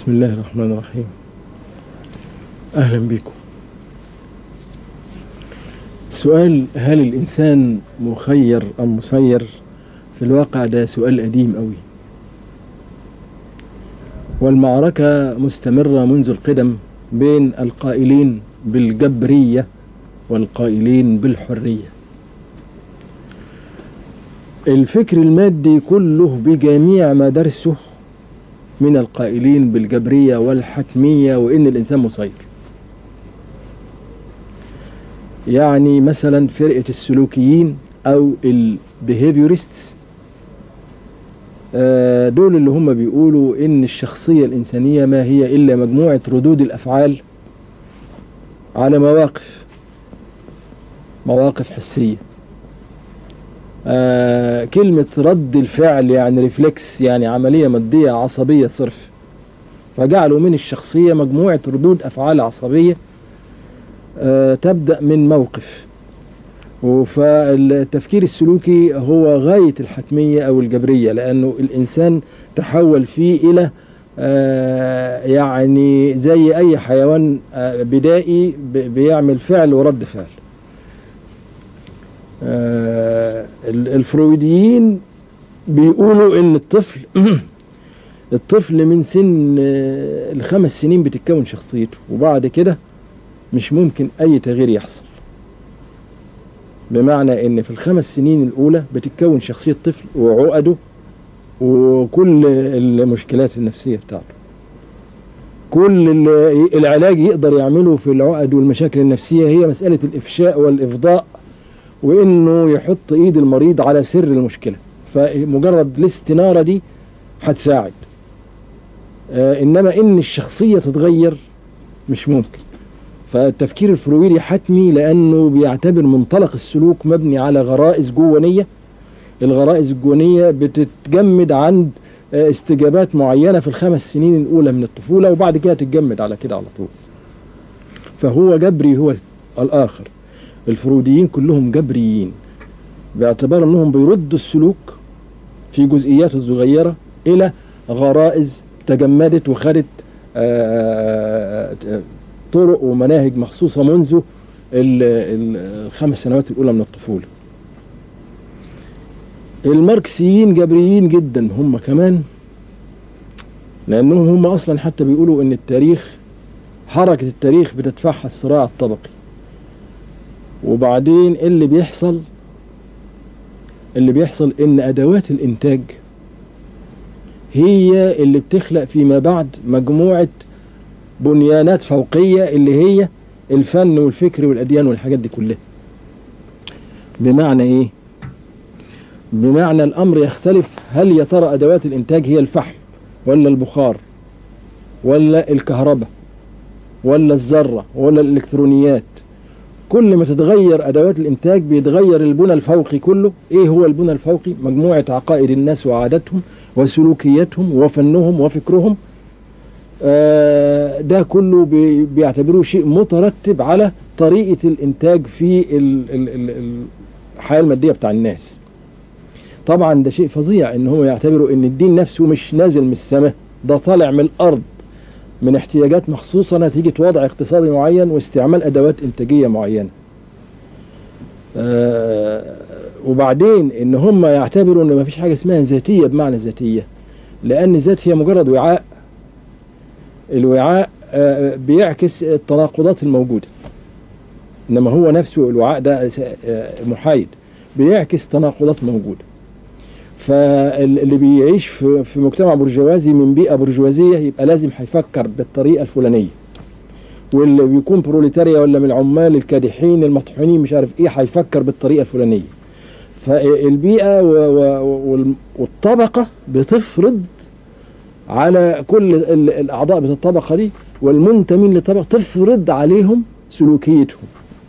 بسم الله الرحمن الرحيم أهلا بكم سؤال هل الإنسان مخير أم مسير في الواقع ده سؤال قديم قوي والمعركة مستمرة منذ القدم بين القائلين بالجبرية والقائلين بالحرية الفكر المادي كله بجميع مدارسه من القائلين بالجبرية والحتمية وإن الإنسان مسير يعني مثلا فرقة السلوكيين أو البيهيفيورستس دول اللي هم بيقولوا إن الشخصية الإنسانية ما هي إلا مجموعة ردود الأفعال على مواقف مواقف حسية آه كلمة رد الفعل يعني ريفلكس يعني عملية مادية عصبية صرف فجعلوا من الشخصية مجموعة ردود أفعال عصبية آه تبدأ من موقف فالتفكير السلوكي هو غاية الحتمية أو الجبرية لأنه الإنسان تحول فيه إلى آه يعني زي أي حيوان آه بدائي بيعمل فعل ورد فعل آه الفرويديين بيقولوا ان الطفل الطفل من سن الخمس سنين بتتكون شخصيته وبعد كده مش ممكن اي تغيير يحصل بمعنى ان في الخمس سنين الاولى بتتكون شخصية الطفل وعقده وكل المشكلات النفسية بتاعته كل العلاج يقدر يعمله في العقد والمشاكل النفسية هي مسألة الإفشاء والإفضاء وانه يحط ايد المريض على سر المشكله فمجرد الاستناره دي هتساعد آه انما ان الشخصيه تتغير مش ممكن فالتفكير الفرويدي حتمي لانه بيعتبر منطلق السلوك مبني على غرائز جوانيه الغرائز الجوانيه بتتجمد عند آه استجابات معينه في الخمس سنين الاولى من الطفوله وبعد كده تتجمد على كده على طول فهو جبري هو الاخر الفرويديين كلهم جبريين باعتبار انهم بيردوا السلوك في جزئياته الصغيره الى غرائز تجمدت وخدت طرق ومناهج مخصوصه منذ الخمس سنوات الاولى من الطفوله الماركسيين جبريين جدا هم كمان لانهم هم اصلا حتى بيقولوا ان التاريخ حركه التاريخ بتدفعها الصراع الطبقي وبعدين اللي بيحصل اللي بيحصل ان ادوات الانتاج هي اللي بتخلق فيما بعد مجموعة بنيانات فوقية اللي هي الفن والفكر والأديان والحاجات دي كلها بمعنى ايه بمعنى الأمر يختلف هل يا ترى أدوات الإنتاج هي الفحم ولا البخار ولا الكهرباء ولا الذرة ولا الإلكترونيات كل ما تتغير ادوات الانتاج بيتغير البنى الفوقي كله ايه هو البنى الفوقي مجموعه عقائد الناس وعاداتهم وسلوكياتهم وفنهم وفكرهم آه ده كله بي بيعتبروه شيء مترتب على طريقه الانتاج في الحياه الماديه بتاع الناس طبعا ده شيء فظيع ان هو يعتبروا ان الدين نفسه مش نازل من السماء ده طالع من الارض من احتياجات مخصوصة نتيجة وضع اقتصادي معين واستعمال أدوات إنتاجية معينة آه وبعدين إن هم يعتبروا إن مفيش حاجة اسمها ذاتية بمعنى ذاتية لأن الذات هي مجرد وعاء الوعاء آه بيعكس التناقضات الموجودة إنما هو نفسه الوعاء ده آه محايد بيعكس تناقضات موجوده فاللي بيعيش في في مجتمع برجوازي من بيئه برجوازيه يبقى لازم هيفكر بالطريقه الفلانيه واللي بيكون بروليتاريا ولا من العمال الكادحين المطحونين مش عارف ايه هيفكر بالطريقه الفلانيه فالبيئه والطبقه بتفرض على كل الاعضاء بتاع الطبقه دي والمنتمين للطبقه تفرض عليهم سلوكيتهم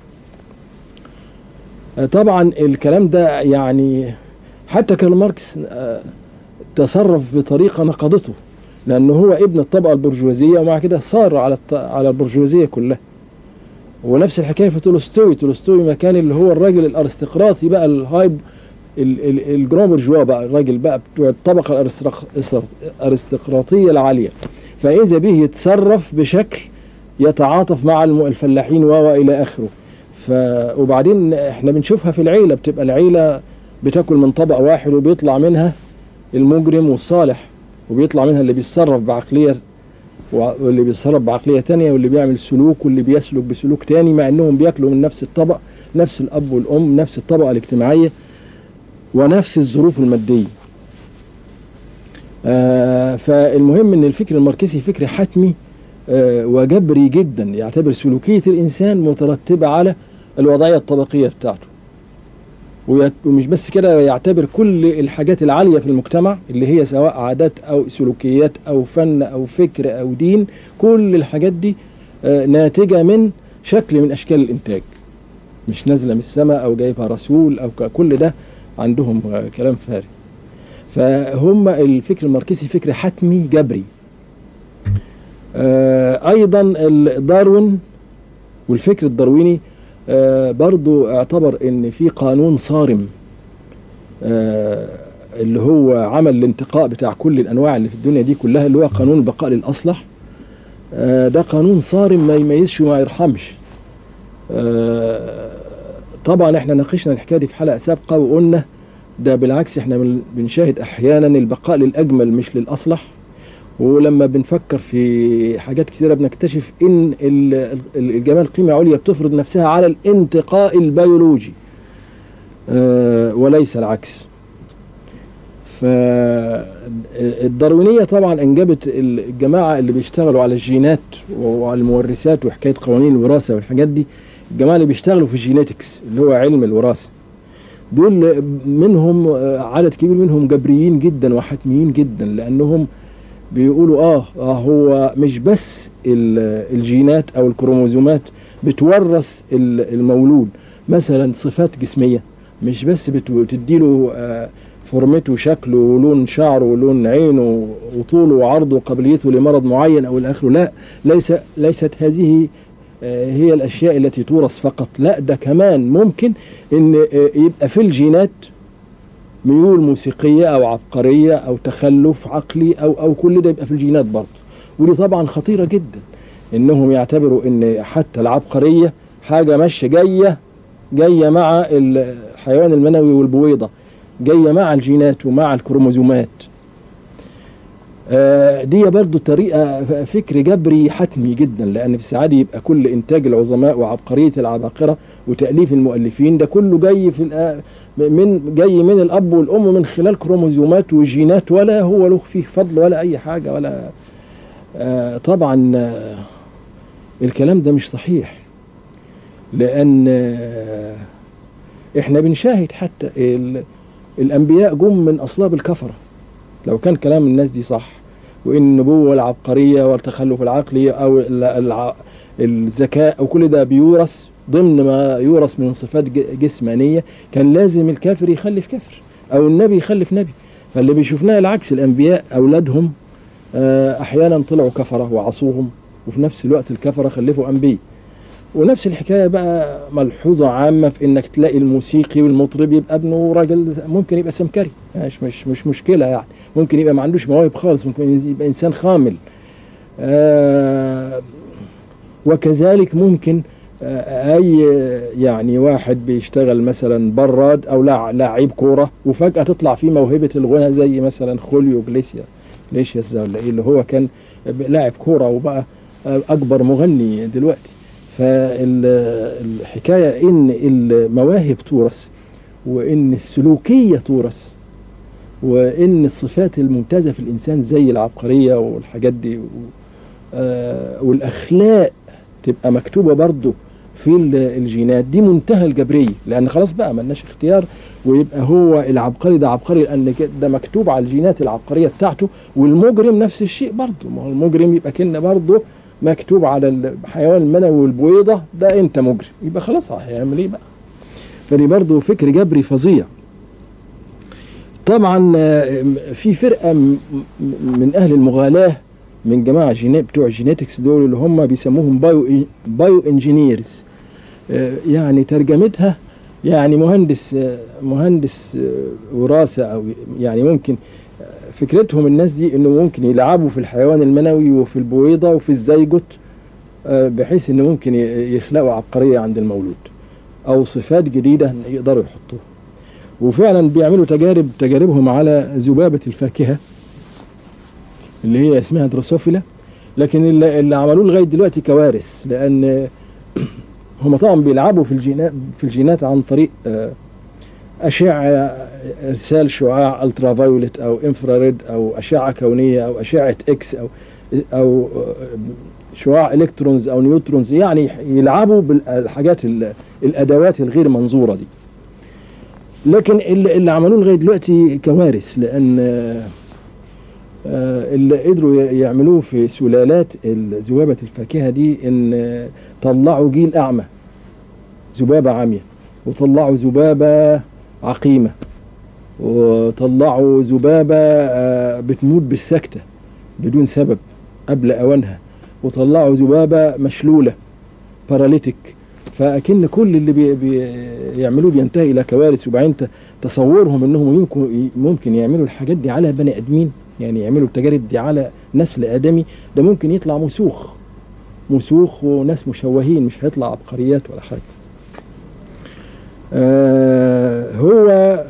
طبعا الكلام ده يعني حتى كارل ماركس تصرف بطريقة نقضته لأنه هو ابن الطبقة البرجوازية ومع كده صار على على البرجوازية كلها ونفس الحكاية في تولستوي تولستوي ما كان اللي هو الراجل الأرستقراطي بقى الهايب الجرام برجوا بقى الراجل بقى بتوع الطبقة الأرستقراطية العالية فاذا به يتصرف بشكل يتعاطف مع الم- الفلاحين و الى اخره ف وبعدين احنا بنشوفها في العيله بتبقى العيله بتاكل من طبق واحد وبيطلع منها المجرم والصالح وبيطلع منها اللي بيتصرف بعقليه واللي بيتصرف بعقليه تانية واللي بيعمل سلوك واللي بيسلك بسلوك تاني مع انهم بياكلوا من نفس الطبق نفس الاب والام نفس الطبقه الاجتماعيه ونفس الظروف الماديه آه فالمهم ان الفكر الماركسي فكر حتمي آه وجبري جدا يعتبر سلوكيه الانسان مترتبه على الوضعيه الطبقيه بتاعته ويت- ومش بس كده يعتبر كل الحاجات العاليه في المجتمع اللي هي سواء عادات او سلوكيات او فن او فكر او دين كل الحاجات دي آه، ناتجه من شكل من اشكال الانتاج مش نازله من السماء او جايبها رسول او ك- كل ده عندهم آه، كلام فارغ فهم الفكر الماركسي فكر حتمي جبري آه، ايضا ال- داروين والفكر الدارويني آه، برضو اعتبر ان في قانون صارم آه، اللي هو عمل الانتقاء بتاع كل الانواع اللي في الدنيا دي كلها اللي هو قانون البقاء للاصلح آه، ده قانون صارم ما يميزش وما يرحمش آه، طبعا احنا ناقشنا الحكايه دي في حلقه سابقه وقلنا ده بالعكس احنا بن- بنشاهد احيانا البقاء للاجمل مش للاصلح ولما بنفكر في حاجات كثيره بنكتشف ان ال- ال- الجمال قيمه عليا بتفرض نفسها على الانتقاء البيولوجي آه، وليس العكس فالداروينية طبعا انجبت الجماعة اللي بيشتغلوا على الجينات وعلى المورثات وحكاية قوانين الوراثة والحاجات دي الجماعة اللي بيشتغلوا في الجينيتكس اللي هو علم الوراثة دول منهم آه، عدد كبير منهم جبريين جدا وحتميين جدا لأنهم بيقولوا اه, آه هو مش بس ال- الجينات او الكروموزومات بتورث ال- المولود مثلا صفات جسميه مش بس بت- بتديله آه فورمته وشكله ولون شعره ولون عينه وطوله وعرضه وقابليته لمرض معين او الى اخره لا ليس ليست هذه آه، هي الاشياء التي تورث فقط لا ده كمان ممكن ان آه، يبقى في الجينات ميول موسيقية أو عبقرية أو تخلف عقلي أو أو كل ده يبقى في الجينات برضه ودي طبعا خطيرة جدا إنهم يعتبروا إن حتى العبقرية حاجة ماشية جاية جاية مع الحيوان المنوي والبويضة جاية مع الجينات ومع الكروموزومات آه، دي برضو طريقة ف- فكر جبري حتمي جدا لأن في السعادة يبقى كل إنتاج العظماء وعبقرية العباقرة وتأليف المؤلفين ده كله جاي في الآ- من جاي من الأب والأم من خلال كروموزومات وجينات ولا هو له فيه فضل ولا أي حاجة ولا آه، طبعا آه، الكلام ده مش صحيح لأن آه، إحنا بنشاهد حتى ال- الأنبياء جم من أصلاب الكفرة لو كان كلام الناس دي صح وان النبوه والعبقريه والتخلف العقلي او ال- الع- الذكاء او كل ده بيورث ضمن ما يورث من صفات ج- جسمانيه كان لازم الكافر يخلف كافر او النبي يخلف نبي فاللي بيشوفناه العكس الانبياء اولادهم آه، احيانا طلعوا كفره وعصوهم وفي نفس الوقت الكفره خلفوا انبياء ونفس الحكايه بقى ملحوظه عامه في انك تلاقي الموسيقي والمطرب يبقى ابنه راجل ممكن يبقى سمكري مش مش مش مشكله يعني ممكن يبقى ما عندوش مواهب خالص ممكن يبقى انسان خامل آه وكذلك ممكن آه اي يعني واحد بيشتغل مثلا براد او لاع- لاعب كوره وفجاه تطلع فيه موهبه الغنى زي مثلا خوليو جليسيا جليسياس ده ولا ايه اللي هو كان لاعب كوره وبقى آه، اكبر مغني دلوقتي فالحكايه ان المواهب تورث وان السلوكيه تورث وان الصفات الممتازه في الانسان زي العبقريه والحاجات دي و- آه، والاخلاق تبقى مكتوبه برضو في ال- الجينات دي منتهى الجبريه لان خلاص بقى ملناش اختيار ويبقى هو العبقري ده عبقري لان كده- ده مكتوب على الجينات العبقريه بتاعته والمجرم نفس الشيء برضه ما هو المجرم يبقى كأن برضه مكتوب على الحيوان المنوي والبويضه ده انت مجرم يبقى خلاص هيعمل ايه بقى فدي برضه فكر جبري فظيع طبعا آه، في فرقه م- م- من اهل المغالاه من جماعه جينات بتوع الجينيتكس دول اللي هم بيسموهم بايو بايو انجينيرز يعني ترجمتها يعني مهندس آه، مهندس آه، وراثه او يعني ممكن آه، في فكرتهم الناس دي انه ممكن يلعبوا في الحيوان المنوي وفي البويضة وفي الزيجوت آه، بحيث انه ممكن ي- يخلقوا عبقرية عند المولود او صفات جديدة يقدروا يحطوها وفعلا بيعملوا تجارب تجاربهم على ذبابة الفاكهة اللي هي اسمها دروسوفيلا لكن اللي, اللي عملوه لغاية دلوقتي كوارث لان هم طبعا بيلعبوا في الجينات في الجينات عن طريق آه، أشعة إرسال شعاع ألترا فايولت أو انفراريد أو أشعة كونية أو أشعة إكس أو أو شعاع إلكترونز أو نيوترونز يعني يلعبوا بالحاجات ال- الأدوات الغير منظورة دي لكن اللي, اللي عملوه لغاية دلوقتي كوارث لأن آه، آه، اللي قدروا ي- يعملوه في سلالات ال- ذبابة الفاكهة دي إن آه، طلعوا جيل أعمى ذبابة عامية وطلعوا ذبابة عقيمة وطلعوا ذبابة آه، بتموت بالسكتة بدون سبب قبل أوانها وطلعوا ذبابة مشلولة باراليتيك فأكن كل اللي بي بي يعملوه بينتهي إلى كوارث وبعدين ت- تصورهم إنهم يمكن ممكن يعملوا الحاجات دي على بني آدمين يعني يعملوا التجارب دي على نسل آدمي ده ممكن يطلع مسوخ مسوخ وناس مشوهين مش هيطلع عبقريات ولا حاجة آه هو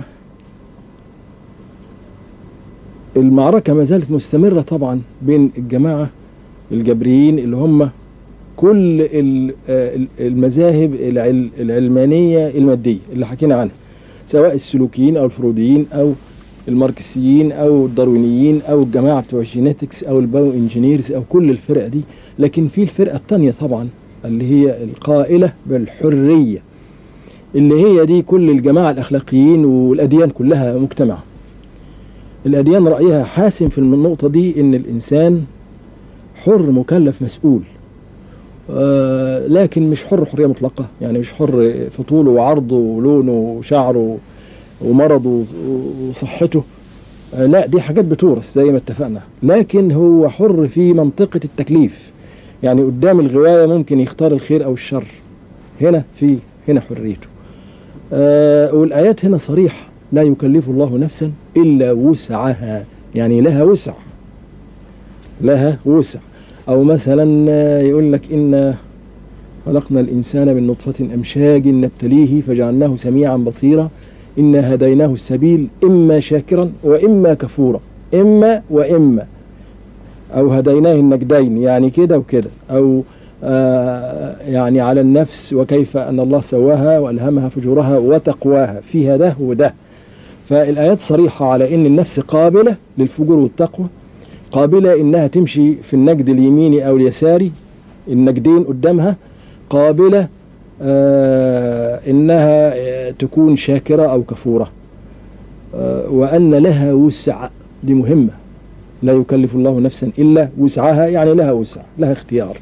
المعركة ما زالت مستمرة طبعا بين الجماعة الجبريين اللي هم كل ال- آه، المذاهب العل- العلمانية المادية اللي حكينا عنها سواء السلوكيين أو الفروضيين أو الماركسيين أو الداروينيين أو الجماعة بتوع الجينيتكس أو الباو انجينيرز أو كل الفرق دي لكن في الفرقة التانية طبعا اللي هي القائلة بالحرية اللي هي دي كل الجماعة الأخلاقيين والأديان كلها مجتمعة الأديان رأيها حاسم في النقطة دي إن الإنسان حر مكلف مسؤول آه لكن مش حر حرية مطلقة يعني مش حر في طوله وعرضه ولونه وشعره ومرضه وصحته آه لا دي حاجات بتورث زي ما اتفقنا لكن هو حر في منطقة التكليف يعني قدام الغواية ممكن يختار الخير أو الشر هنا في هنا حريته آه والآيات هنا صريحة لا يكلف الله نفسا إلا وسعها يعني لها وسع لها وسع أو مثلا آه، يقول لك إن خلقنا الإنسان من نطفة أمشاج نبتليه فجعلناه سميعا بصيرا إنا هديناه السبيل إما شاكرا وإما كفورا إما وإما أو هديناه النجدين يعني كده وكده أو آه يعني على النفس وكيف أن الله سواها وألهمها فجورها وتقواها فيها ده وده فالآيات صريحة على أن النفس قابلة للفجور والتقوى قابلة إنها تمشي في النجد اليميني أو اليساري النجدين قدامها قابلة آه إنها آه، تكون شاكرة أو كفورة آه وأن لها وسع دي مهمة لا يكلف الله نفسا إلا وسعها يعني لها وسع لها اختيار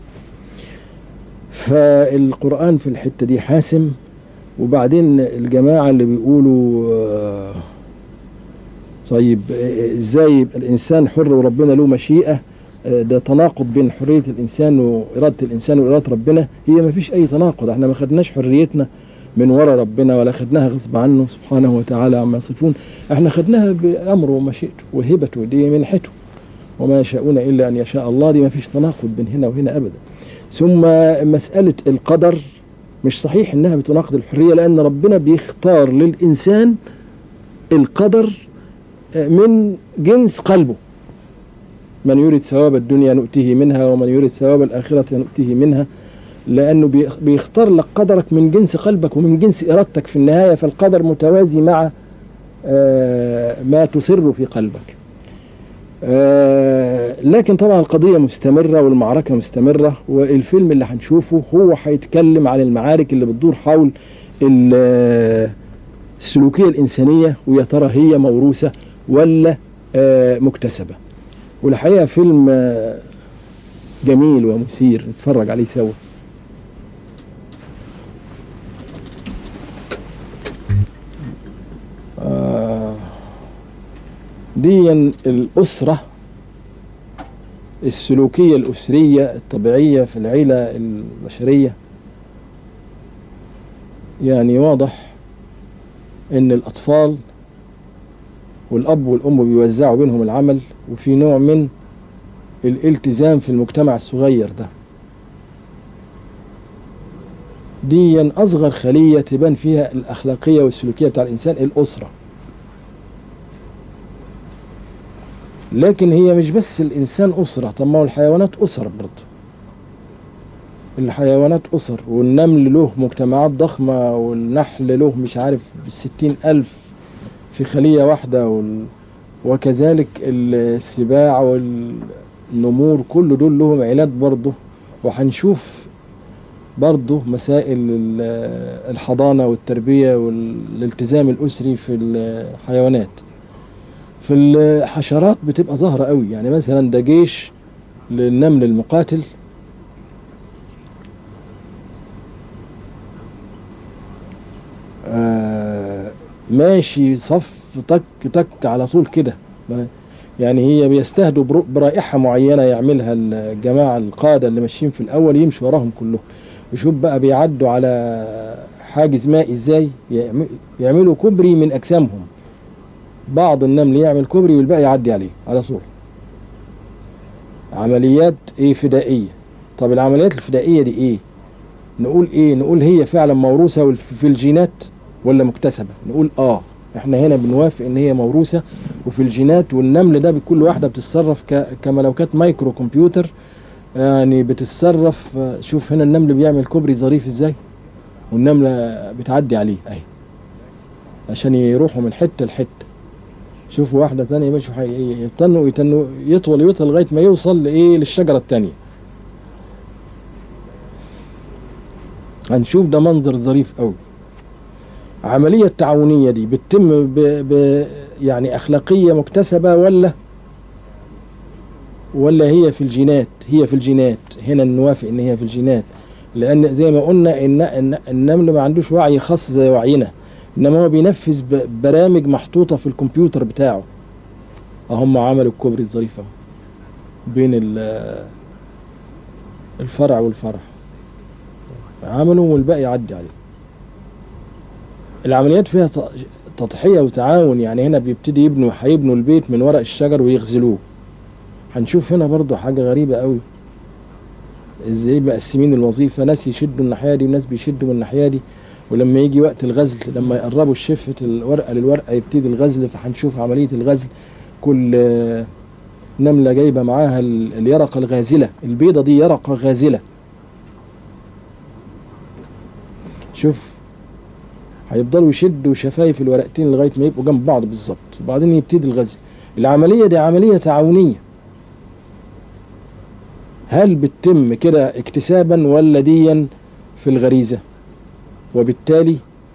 فالقرآن في الحتة دي حاسم وبعدين الجماعة اللي بيقولوا آه، طيب آه، ازاي يبقى الانسان حر وربنا له مشيئة آه، ده تناقض بين حرية الانسان وإرادة الانسان وإرادة ربنا هي ما فيش اي تناقض احنا ما خدناش حريتنا من ورا ربنا ولا خدناها غصب عنه سبحانه وتعالى عما يصفون احنا خدناها بأمره ومشيئته وهبته دي منحته وما يشاءون إلا أن يشاء الله دي ما فيش تناقض بين هنا وهنا أبدا ثم مسألة القدر مش صحيح انها بتناقض الحريه لان ربنا بيختار للانسان القدر من جنس قلبه من يريد ثواب الدنيا نؤتيه منها ومن يريد ثواب الاخره نؤتيه منها لانه بيخ- بيختار لك قدرك من جنس قلبك ومن جنس ارادتك في النهايه فالقدر متوازي مع آه، ما تصر في قلبك آه، لكن طبعا القضية مستمرة والمعركة مستمرة والفيلم اللي هنشوفه هو هيتكلم عن المعارك اللي بتدور حول ال- آه، السلوكية الإنسانية ويا ترى هي موروثة ولا آه، مكتسبة والحقيقة فيلم آه، جميل ومثير نتفرج عليه سوا آه، دي الأسرة السلوكية الأسرية الطبيعية في العيلة البشرية يعني واضح إن الأطفال والأب والأم بيوزعوا بينهم العمل وفي نوع من الالتزام في المجتمع الصغير ده دي أصغر خلية تبان فيها الأخلاقية والسلوكية بتاع الإنسان الأسرة لكن هي مش بس الإنسان أسرة طب ما هو الحيوانات أسر برضه الحيوانات أسر والنمل له مجتمعات ضخمة والنحل له مش عارف بالستين ألف في خلية واحدة وال... وكذلك السباع والنمور كل دول لهم عيلات برضه وهنشوف برضه مسائل ال- الحضانة والتربية والالتزام الأسري في الحيوانات في الحشرات بتبقى ظاهرة قوي يعني مثلا ده جيش للنمل المقاتل آه، ماشي صف تك تك على طول كده ما- يعني هي بيستهدوا برو- برائحة معينة يعملها الجماعة القادة اللي ماشيين في الأول يمشوا وراهم كلهم وشوف بقى بيعدوا على حاجز مائي ازاي يعم- يعملوا كوبري من أجسامهم بعض النمل يعمل كوبري والباقي يعدي عليه على طول عمليات ايه فدائية طب العمليات الفدائية دي ايه نقول ايه نقول هي فعلا موروثة والف- في الجينات ولا مكتسبة نقول اه احنا هنا بنوافق ان هي موروثة وفي الجينات والنمل ده بكل واحدة بتتصرف ك- كما لو كانت مايكرو كمبيوتر يعني بتتصرف آه، شوف هنا النمل بيعمل كوبري ظريف ازاي والنملة بتعدي عليه اهي عشان يروحوا من حتة لحتة شوفوا واحدة تانية ماشي حي- يتنوا يتنوا يطول يطول لغاية ما يوصل لإيه للشجرة التانية هنشوف ده منظر ظريف قوي عملية التعاونية دي بتتم ب... ب... يعني أخلاقية مكتسبة ولا ولا هي في الجينات هي في الجينات هنا نوافق ان هي في الجينات لان زي ما قلنا ان إن النمل ما عندوش وعي خاص زي وعينا انما هو بينفذ ب- برامج محطوطه في الكمبيوتر بتاعه هم عملوا الكوبري الظريف اهو بين ال- الفرع والفرع عملوا والباقي يعدي عليه العمليات فيها ت- تضحيه وتعاون يعني هنا بيبتدي يبنوا هيبنوا البيت من ورق الشجر ويغزلوه هنشوف هنا برضو حاجة غريبة قوي ازاي مقسمين الوظيفة ناس يشدوا الناحية دي وناس بيشدوا من الناحية دي ولما يجي وقت الغزل لما يقربوا الشفة الورقة للورقة يبتدي الغزل فهنشوف عملية الغزل كل آه، نملة جايبة معاها ال- اليرقة الغازلة البيضة دي يرقة غازلة شوف هيفضلوا يشدوا شفايف الورقتين لغاية ما يبقوا جنب بعض بالظبط وبعدين يبتدي الغزل العملية دي عملية تعاونية هل بتتم كده اكتسابا ولا ديا في الغريزة وبالتالي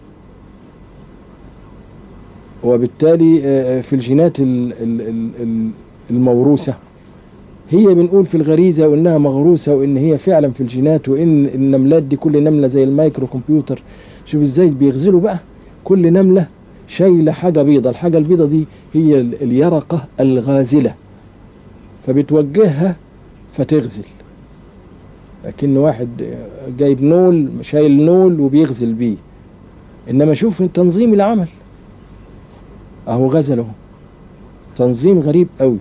وبالتالي آه، في الجينات ال- ال- ال- ال- الموروثة هي بنقول في الغريزة وإنها مغروسة وإن هي فعلا في الجينات وإن النملات دي كل نملة زي المايكرو كمبيوتر شوف إزاي بيغزلوا بقى كل نملة شايلة حاجة بيضة الحاجة البيضة دي هي ال- اليرقة الغازلة فبتوجهها فتغزل لكن واحد جايب نول شايل نول وبيغزل بيه انما شوف تنظيم العمل اهو غزل اهو تنظيم غريب قوي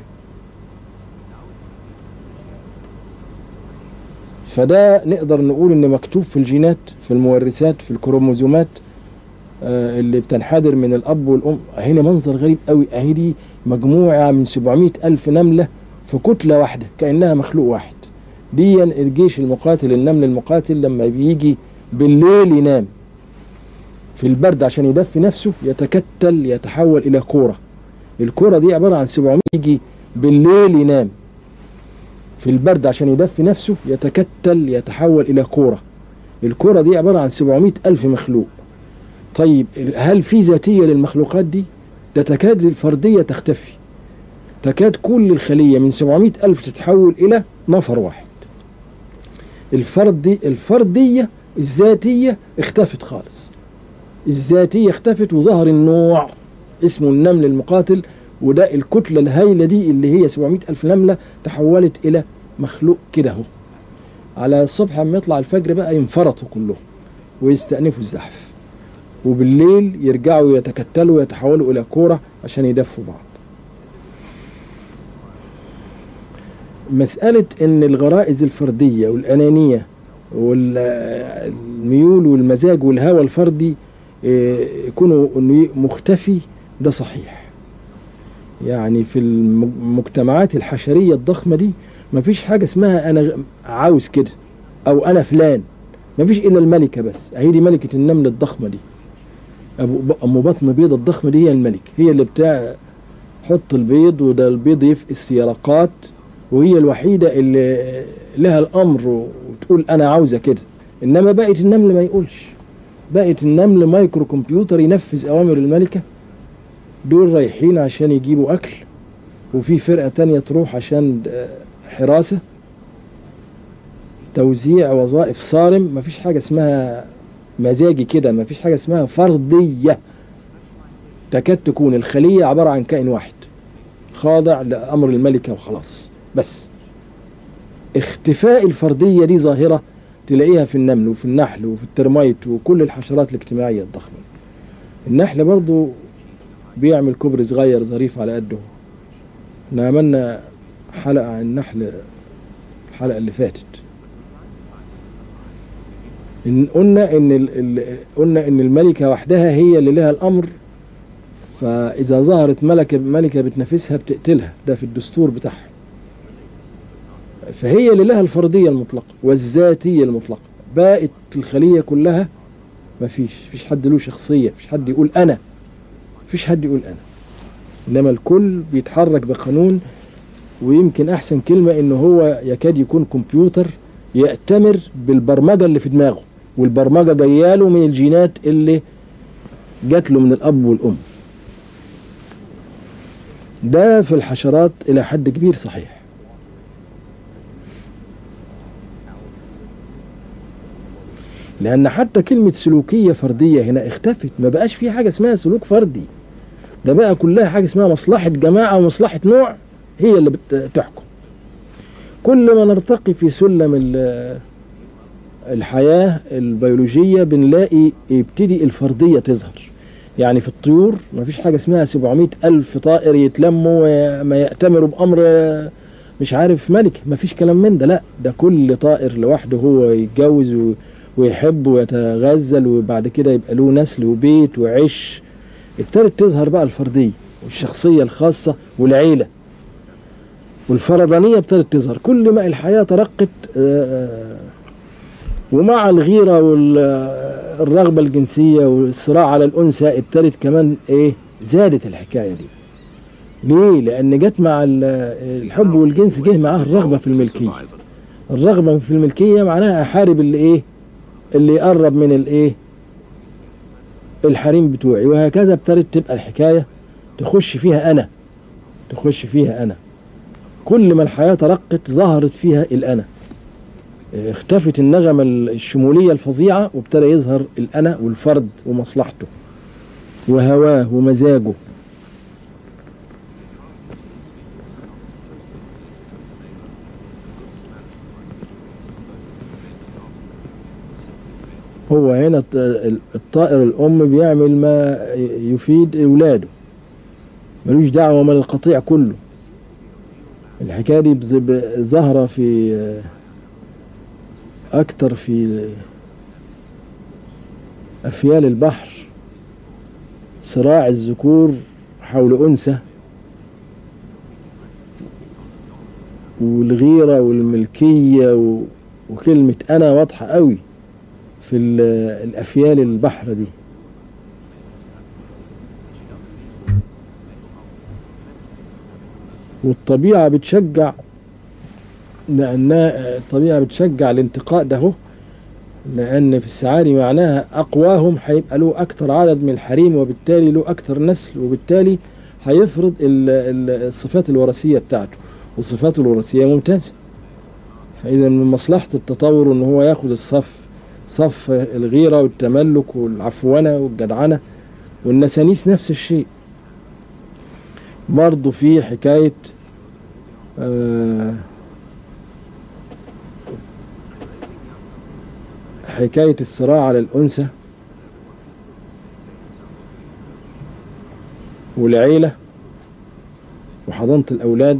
فده نقدر نقول ان مكتوب في الجينات في المورثات في الكروموزومات آه، اللي بتنحدر من الاب والام هنا منظر غريب قوي اهي دي مجموعه من 700 الف نمله في كتله واحده كانها مخلوق واحد دي الجيش المقاتل النمل المقاتل لما بيجي بالليل ينام في البرد عشان يدفي نفسه يتكتل يتحول الى كوره الكوره دي عباره عن 700 يجي بالليل ينام في البرد عشان يدفي نفسه يتكتل يتحول الى كوره الكوره دي عباره عن 700 الف مخلوق طيب هل في ذاتيه للمخلوقات دي ده تكاد الفرديه تختفي تكاد كل الخليه من 700 الف تتحول الى نفر واحد الفردي الفرديه الذاتيه اختفت خالص الذاتيه اختفت وظهر النوع اسمه النمل المقاتل وده الكتله الهائله دي اللي هي 700 الف نمله تحولت الى مخلوق كده اهو على الصبح لما يطلع الفجر بقى ينفرطوا كلهم ويستأنفوا الزحف وبالليل يرجعوا يتكتلوا ويتحولوا إلى كورة عشان يدفوا بعض مسألة إن الغرائز الفردية والأنانية والميول والمزاج والهوى الفردي إيه، يكونوا إنه مختفي ده صحيح يعني في المجتمعات الحشرية الضخمة دي مفيش حاجة اسمها أنا عاوز كده أو أنا فلان مفيش إلا الملكة بس أهي دي ملكة النمل الضخمة دي أبو أم بطن بيض الضخمة دي هي الملك هي اللي بتاع حط البيض وده البيض يفقس يرقات وهي الوحيدة اللي لها الأمر وتقول أنا عاوزة كده إنما بقية النمل ما يقولش بقية النمل مايكرو كمبيوتر ينفذ أوامر الملكة دول رايحين عشان يجيبوا أكل وفي فرقة تانية تروح عشان حراسة توزيع وظائف صارم مفيش حاجة اسمها مزاجي كده مفيش حاجة اسمها فردية تكاد تكون الخلية عبارة عن كائن واحد خاضع لأمر الملكة وخلاص بس اختفاء الفردية دي ظاهرة تلاقيها في النمل وفي النحل وفي الترميت وكل الحشرات الاجتماعية الضخمة النحل برضو بيعمل كوبري صغير ظريف على قده احنا عملنا حلقة عن النحل الحلقة اللي فاتت إن قلنا ان ال ال قلنا ان الملكة وحدها هي اللي لها الامر فاذا ظهرت ملكة ملكة بتنافسها بتقتلها ده في الدستور بتاعها فهي اللي لها الفردية المطلقة والذاتية المطلقة باقت الخلية كلها مفيش فيش حد له شخصية فيش حد يقول أنا فيش حد يقول أنا إنما الكل بيتحرك بقانون ويمكن أحسن كلمة إن هو يكاد يكون كمبيوتر يأتمر بالبرمجة اللي في دماغه والبرمجة جاياله من الجينات اللي جات له من الأب والأم ده في الحشرات إلى حد كبير صحيح لأن حتى كلمة سلوكية فردية هنا اختفت ما بقاش في حاجة اسمها سلوك فردي ده بقى كلها حاجة اسمها مصلحة جماعة ومصلحة نوع هي اللي بتحكم كل ما نرتقي في سلم الحياة البيولوجية بنلاقي يبتدي الفردية تظهر يعني في الطيور ما فيش حاجة اسمها 700 ألف طائر يتلموا ما يأتمروا بأمر مش عارف ملك ما فيش كلام من ده لا ده كل طائر لوحده هو يتجوز ويحب ويتغزل وبعد كده يبقى له نسل وبيت وعش ابتدت تظهر بقى الفردية والشخصية الخاصة والعيلة والفردانية ابتدت تظهر كل ما الحياة ترقت ومع الغيرة والرغبة الجنسية والصراع على الأنثى ابتدت كمان إيه زادت الحكاية دي ليه؟ لأن جت مع الحب والجنس جه معاه الرغبة في الملكية الرغبة في الملكية معناها أحارب اللي إيه؟ اللي يقرب من الإيه؟ الحريم بتوعي وهكذا ابتدت تبقى الحكاية تخش فيها أنا تخش فيها أنا كل ما الحياة ترقت ظهرت فيها الأنا اختفت النغمة الشمولية الفظيعة وابتدى يظهر الأنا والفرد ومصلحته وهواه ومزاجه هو هنا الطائر الأم بيعمل ما يفيد أولاده ملوش دعوة من القطيع كله الحكاية دي ظاهرة في أكتر في أفيال البحر صراع الذكور حول أنثى والغيرة والملكية وكلمة أنا واضحة قوي في الأفيال البحر دي والطبيعة بتشجع لأن الطبيعة بتشجع الانتقاء ده لأن في السعاري معناها أقواهم هيبقى له أكتر عدد من الحريم وبالتالي له أكتر نسل وبالتالي هيفرض الصفات الوراثية بتاعته والصفات الوراثية ممتازة فإذا من مصلحة التطور إن هو ياخد الصف صف الغيرة والتملك والعفونة والجدعنة والنسانيس نفس الشيء برضه في حكاية آه حكاية الصراع على الأنثى والعيلة وحضانة الأولاد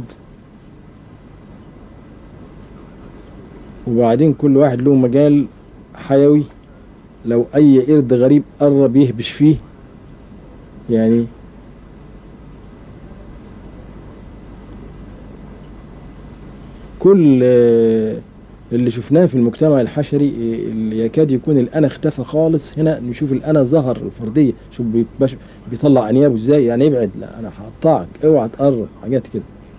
وبعدين كل واحد له مجال حيوي لو أي قرد غريب قرب يهبش فيه يعني كل آه، اللي شفناه في المجتمع الحشري آه، اللي يكاد يكون الأنا اختفى خالص هنا نشوف الأنا ظهر الفردية شوف بيبش- بيطلع أنيابه ازاي يعني ابعد لا أنا هقطعك اوعى تقرب حاجات كده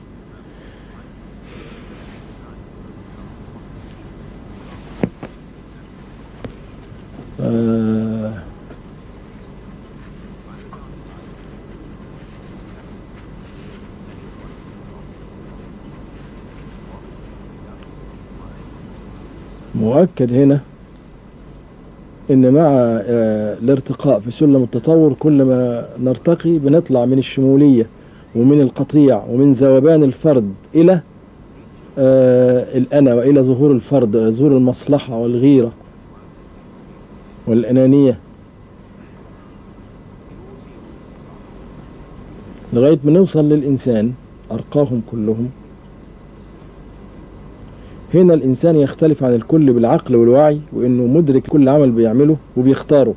آه مؤكد هنا ان مع آه، الارتقاء في سلم التطور كل ما نرتقي بنطلع من الشمولية ومن القطيع ومن ذوبان الفرد الى آه، الانا والى ظهور الفرد ظهور المصلحة والغيرة والانانية لغاية ما نوصل للإنسان أرقاهم كلهم هنا الإنسان يختلف عن الكل بالعقل والوعي وإنه مدرك كل عمل بيعمله وبيختاره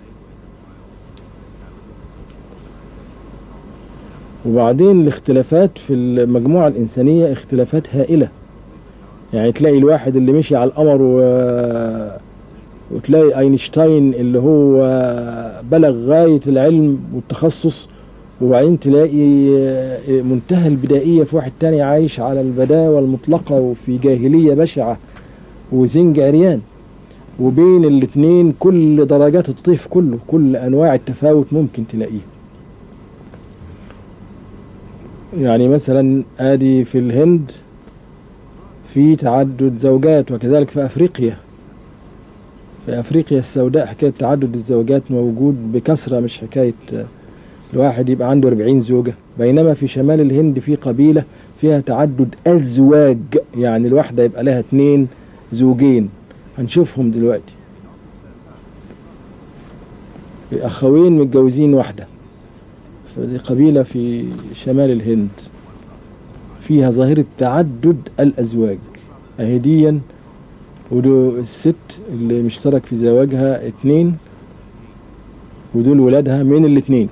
وبعدين الاختلافات في المجموعة الإنسانية اختلافات هائلة يعني تلاقي الواحد اللي مشي على القمر و... وتلاقي أينشتاين اللي هو بلغ غاية العلم والتخصص وبعدين تلاقي منتهى البدائية في واحد تاني عايش على البداوة المطلقة وفي جاهلية بشعة وزنج عريان وبين الاتنين كل درجات الطيف كله كل أنواع التفاوت ممكن تلاقيه يعني مثلا ادي في الهند في تعدد زوجات وكذلك في افريقيا في افريقيا السوداء حكايه تعدد الزوجات موجود بكثره مش حكايه الواحد يبقى عنده 40 زوجه بينما في شمال الهند في قبيله فيها تعدد ازواج يعني الواحده يبقى لها اتنين زوجين هنشوفهم دلوقتي اخوين متجوزين واحده فدي قبيله في شمال الهند فيها ظاهره تعدد الازواج اهديا ودول الست اللي مشترك في زواجها اتنين ودول ولادها من الاتنين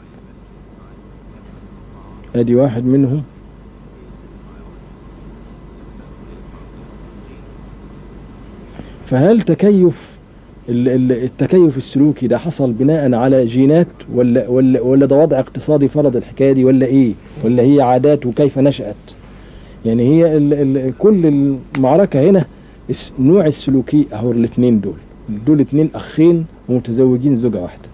ادي واحد منهم فهل تكيف ال- ال- التكيف السلوكي ده حصل بناء على جينات ولا ولا ولا ده وضع اقتصادي فرض الحكايه دي ولا ايه ولا هي عادات وكيف نشأت يعني هي ال ال كل المعركه هنا الس- نوع السلوكي اهو الاثنين دول دول اتنين اخين ومتزوجين زوجه واحده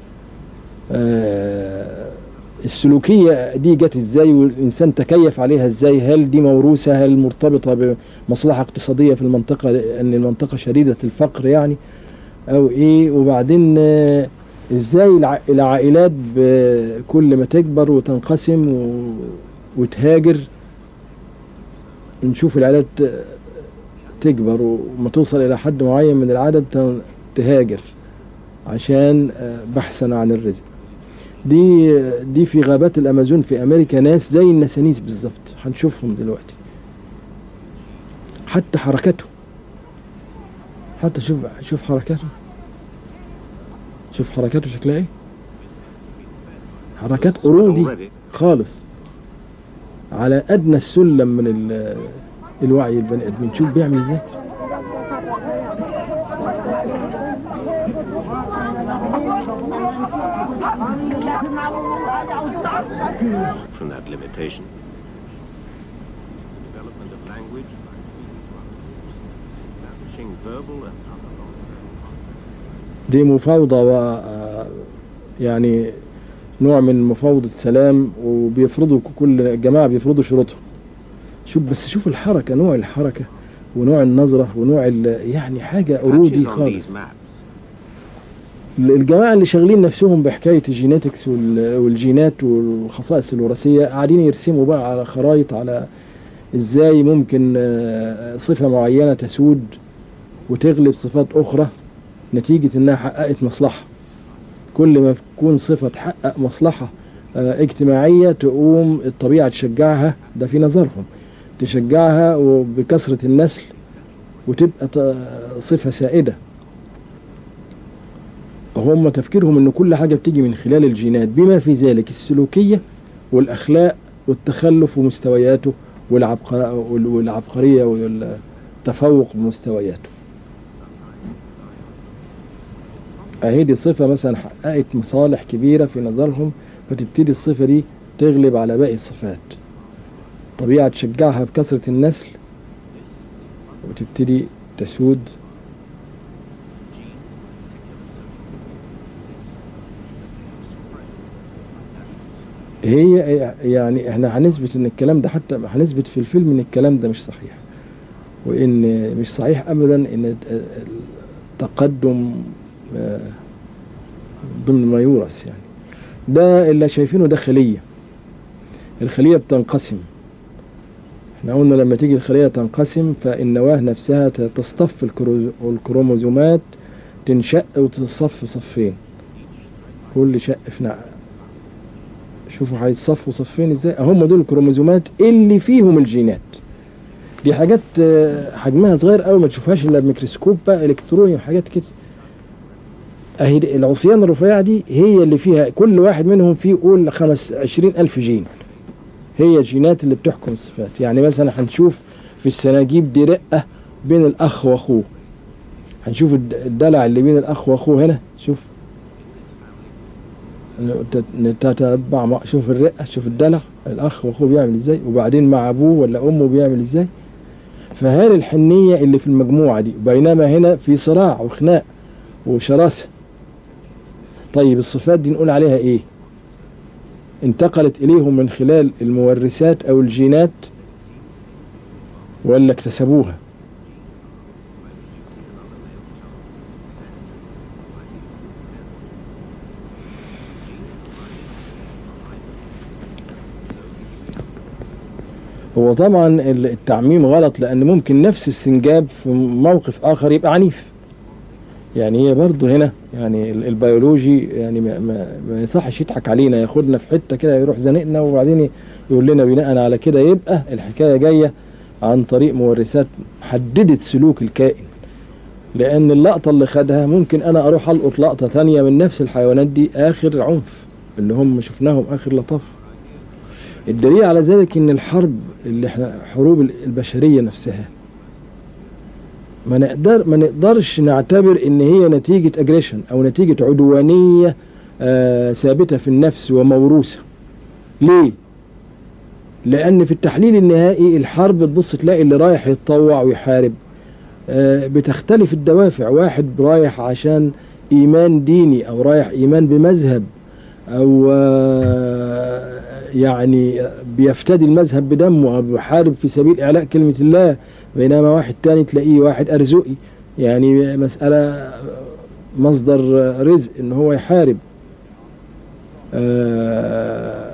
آه السلوكيه دي جت ازاي والانسان تكيف عليها ازاي هل دي موروثه هل مرتبطه بمصلحه اقتصاديه في المنطقه لان المنطقه شديده الفقر يعني او ايه وبعدين آه، ازاي الع- العائلات ب- كل ما تكبر وتنقسم و- وتهاجر نشوف العائلات ت- تكبر وما توصل الى حد معين من العدد ت- تهاجر عشان آه، بحثا عن الرزق دي دي في غابات الامازون في امريكا ناس زي النسانيس بالظبط هنشوفهم دلوقتي حتى حركته حتى شوف شوف حركاته شوف حركاته شكلها ايه حركات قرودي خالص على ادنى السلم من ال- الوعي البني ادمين شوف بيعمل ازاي from that limitation. The development of language by speaking to other groups, establishing verbal and other long-term دي مفاوضة و آه، يعني نوع من مفاوضة سلام وبيفرضوا كل الجماعة بيفرضوا شروطهم شوف بس شوف الحركة نوع الحركة ونوع النظرة ونوع ال- يعني حاجة قرودي patches on خالص these maps. الجماعة اللي شغالين نفسهم بحكاية الجيناتكس وال- والجينات والخصائص الوراثية قاعدين يرسموا بقى على خرايط على ازاي ممكن آه، صفة معينة تسود وتغلب صفات أخرى نتيجة إنها حققت مصلحة كل ما تكون صفة تحقق مصلحة آه، اجتماعية تقوم الطبيعة تشجعها ده في نظرهم تشجعها وبكثرة النسل وتبقى ط- صفة سائدة هم تفكيرهم ان كل حاجة بتيجي من خلال الجينات بما في ذلك السلوكية والاخلاق والتخلف ومستوياته والعبق... وال- والعبقرية والتفوق بمستوياته اهي دي صفة مثلا حققت مصالح كبيرة في نظرهم فتبتدي الصفة دي تغلب على باقي الصفات طبيعة تشجعها بكثرة النسل وتبتدي تسود هي يعني احنا هنثبت ان الكلام ده حتى هنثبت في الفيلم ان الكلام ده مش صحيح وان مش صحيح ابدا ان التقدم آه، ضمن ما يورث يعني ده اللي شايفينه ده خلية الخلية بتنقسم احنا قلنا لما تيجي الخلية تنقسم فالنواة نفسها ت- تصطف الكرو- الكروموزومات تنشق وتصف صفين كل شق في نع... شوفوا هيتصفوا صفين ازاي هم دول الكروموزومات اللي فيهم الجينات دي حاجات آه، حجمها صغير قوي ما تشوفهاش الا بميكروسكوب بقى الكتروني وحاجات كده اهي دي- العصيان الرفيعة دي هي اللي فيها كل واحد منهم فيه قول خمس عشرين ألف جين هي الجينات اللي بتحكم الصفات يعني مثلا هنشوف في السناجيب دي رقة بين الأخ وأخوه هنشوف الد- الدلع اللي بين الأخ وأخوه هنا شوف نت- نتتبع مع- شوف الرقة شوف الدلع الأخ وأخوه بيعمل إزاي وبعدين مع أبوه ولا أمه بيعمل إزاي فهذه الحنية اللي في المجموعة دي بينما هنا في صراع وخناق وشراسة طيب الصفات دي نقول عليها ايه انتقلت اليهم من خلال المورثات او الجينات ولا اكتسبوها هو طبعا التعميم غلط لان ممكن نفس السنجاب في موقف اخر يبقى عنيف يعني هي برضه هنا يعني ال- البيولوجي يعني ما, ما, ما يصحش يضحك علينا ياخدنا في حته كده يروح زنقنا وبعدين يقول لنا بناء على كده يبقى الحكايه جايه عن طريق مورثات حددت سلوك الكائن لان اللقطه اللي خدها ممكن انا اروح القط لقطه تانية من نفس الحيوانات دي اخر عنف اللي هم شفناهم اخر لطافه الدليل على ذلك ان الحرب اللي احنا حروب البشريه نفسها ما نقدر ما نقدرش نعتبر ان هي نتيجه اجريشن او نتيجه عدوانيه آه ثابته في النفس وموروثه ليه لان في التحليل النهائي الحرب تبص تلاقي اللي رايح يتطوع ويحارب آه بتختلف الدوافع واحد رايح عشان ايمان ديني او رايح ايمان بمذهب او آه يعني بيفتدي المذهب بدمه او بيحارب في سبيل اعلاء كلمه الله بينما واحد تاني تلاقيه واحد ارزقي يعني مساله مصدر رزق ان هو يحارب آه،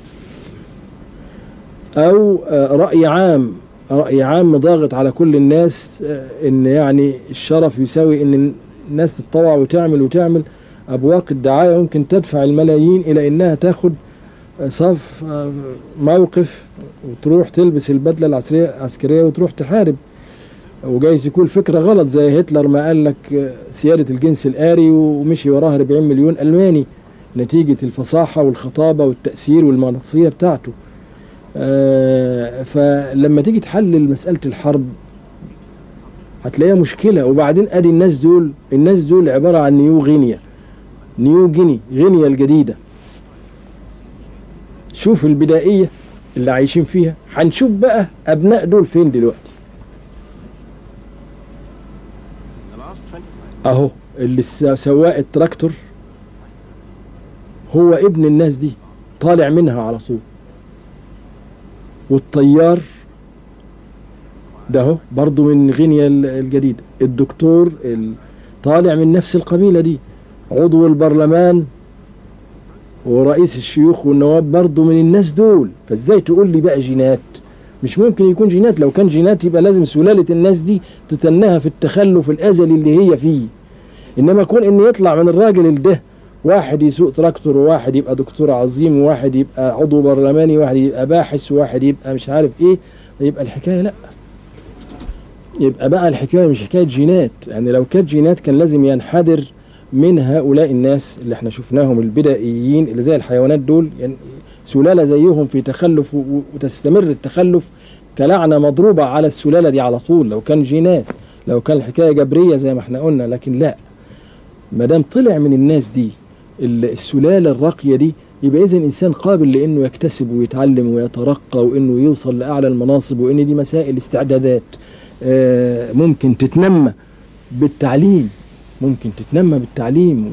او آه، راي عام راي عام ضاغط على كل الناس آه، ان يعني الشرف يساوي ان الناس تتطوع وتعمل وتعمل ابواق الدعايه ممكن تدفع الملايين الى انها تاخد صف آه، موقف وتروح تلبس البدله العسكريه العسكريه وتروح تحارب وجايز يكون فكره غلط زي هتلر ما قال لك آه، سياده الجنس الاري ومشي وراها 40 مليون الماني نتيجه الفصاحه والخطابه والتاثير والمغناطيسيه بتاعته آه، فلما تيجي تحلل مساله الحرب هتلاقيها مشكله وبعدين ادي الناس دول الناس دول عباره عن نيو غينيا نيو جيني غينيا الجديده شوف البدائيه اللي عايشين فيها هنشوف بقى ابناء دول فين دلوقتي The last 25 اهو اللي س- سواق التراكتور هو ابن الناس دي طالع منها على طول والطيار ده اهو برضه من غينيا ال- الجديدة الدكتور ال- طالع من نفس القبيلة دي عضو البرلمان ورئيس الشيوخ والنواب برضه من الناس دول فازاي تقول لي بقى جينات مش ممكن يكون جينات لو كان جينات يبقى لازم سلالة الناس دي تتنها في التخلف الأزلي اللي هي فيه إنما كون إن يطلع من الراجل ده واحد يسوق تراكتور وواحد يبقى دكتور عظيم وواحد يبقى عضو برلماني وواحد يبقى باحث وواحد يبقى مش عارف ايه يبقى الحكايه لا يبقى بقى الحكايه مش حكايه جينات يعني لو كانت جينات كان لازم ينحدر من هؤلاء الناس اللي احنا شفناهم البدائيين اللي زي الحيوانات دول يعني سلاله زيهم في تخلف و- و- وتستمر التخلف كلعنه مضروبه على السلاله دي على طول لو كان جينات لو كان الحكايه جبريه زي ما احنا قلنا لكن لا ما دام طلع من الناس دي ال- السلاله الراقيه دي يبقى اذا انسان قابل لانه يكتسب ويتعلم ويترقى وانه يوصل لاعلى المناصب وان دي مسائل استعدادات آه، ممكن تتنمى بالتعليم ممكن تتنمى بالتعليم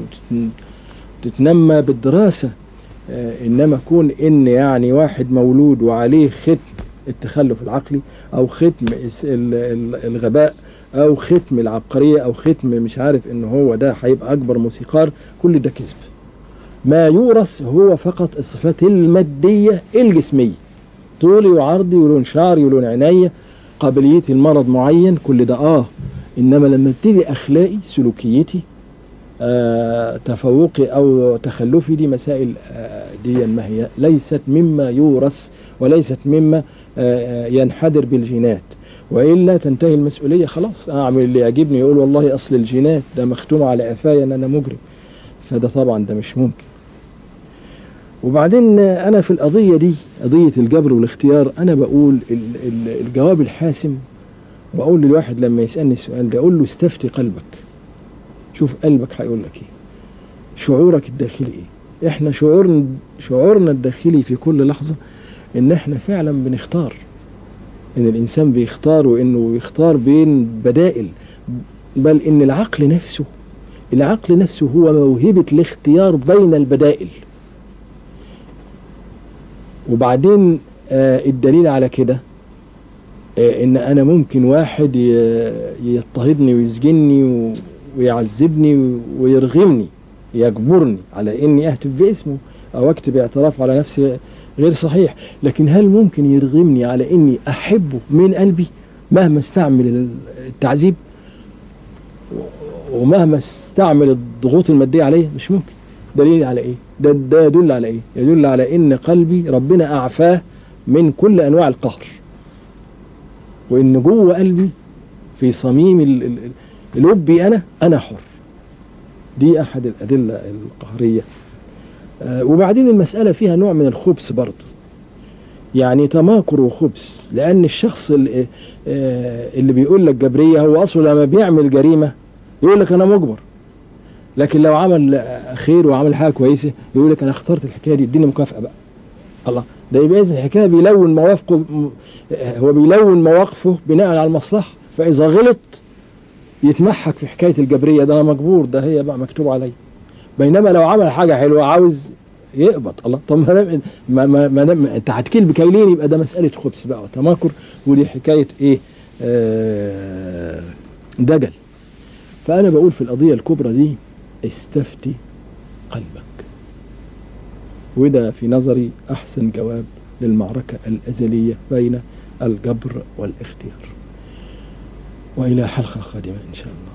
وتتنمى بالدراسه آه، انما كون ان يعني واحد مولود وعليه ختم التخلف العقلي او ختم الس- ال- ال- الغباء او ختم العبقريه او ختم مش عارف ان هو ده هيبقى اكبر موسيقار كل ده كذب ما يورث هو فقط الصفات الماديه الجسميه طولي وعرضي ولون شعري ولون عينيا قابليتي لمرض معين كل ده اه انما لما ابتدي اخلاقي سلوكيتي آه تفوقي او تخلفي دي مسائل آه دي ما هي ليست مما يورث وليست مما آه ينحدر بالجينات والا تنتهي المسؤوليه خلاص اعمل اللي يعجبني يقول والله اصل الجينات ده مختوم على قفايا ان انا مجرم فده طبعا ده مش ممكن وبعدين آه، انا في القضيه دي قضيه الجبر والاختيار انا بقول ال- ال- الجواب الحاسم بقول للواحد لما يسالني السؤال ده اقول له استفتي قلبك شوف قلبك هيقول لك ايه شعورك الداخلي ايه احنا شعورنا شعورنا الداخلي في كل لحظه ان احنا فعلا بنختار ان الانسان بيختار وانه يختار بين بدائل بل ان العقل نفسه العقل نفسه هو موهبه الاختيار بين البدائل وبعدين آه الدليل على كده آه ان انا ممكن واحد ي- يضطهدني ويسجنني و- ويعذبني ويرغمني يجبرني على اني اهتف باسمه او اكتب اعتراف على نفسي غير صحيح لكن هل ممكن يرغمني على اني احبه من قلبي مهما استعمل التعذيب ومهما استعمل الضغوط الماديه عليه مش ممكن دليل على ايه ده ده يدل على ايه يدل على ان قلبي ربنا اعفاه من كل انواع القهر وان جوه قلبي في صميم ال- ال- ال- لبي انا انا حر دي احد الادله القهريه آه، وبعدين المساله فيها نوع من الخبث برضه يعني تماكر وخبث لان الشخص اللي, آه، اللي بيقول لك جبريه هو اصله لما بيعمل جريمه يقول لك انا مجبر لكن لو عمل آه، خير وعمل حاجه كويسه يقول لك انا اخترت الحكايه دي اديني مكافاه بقى الله ده يبقى اذا الحكايه بيلون موافقه م- آه، هو بيلون مواقفه بناء على المصلحه فاذا غلط يتمحك في حكايه الجبريه ده انا مجبور ده هي بقى مكتوب عليا بينما لو عمل حاجه حلوه عاوز يقبض الله طب ما دام ما ما ما دام انت هتكيل بكيلين يبقى ده مساله خبث بقى وتماكر ودي حكايه ايه آه دجل فانا بقول في القضيه الكبرى دي استفتي قلبك وده في نظري احسن جواب للمعركه الازليه بين الجبر والاختيار والى حلقه قادمه ان شاء الله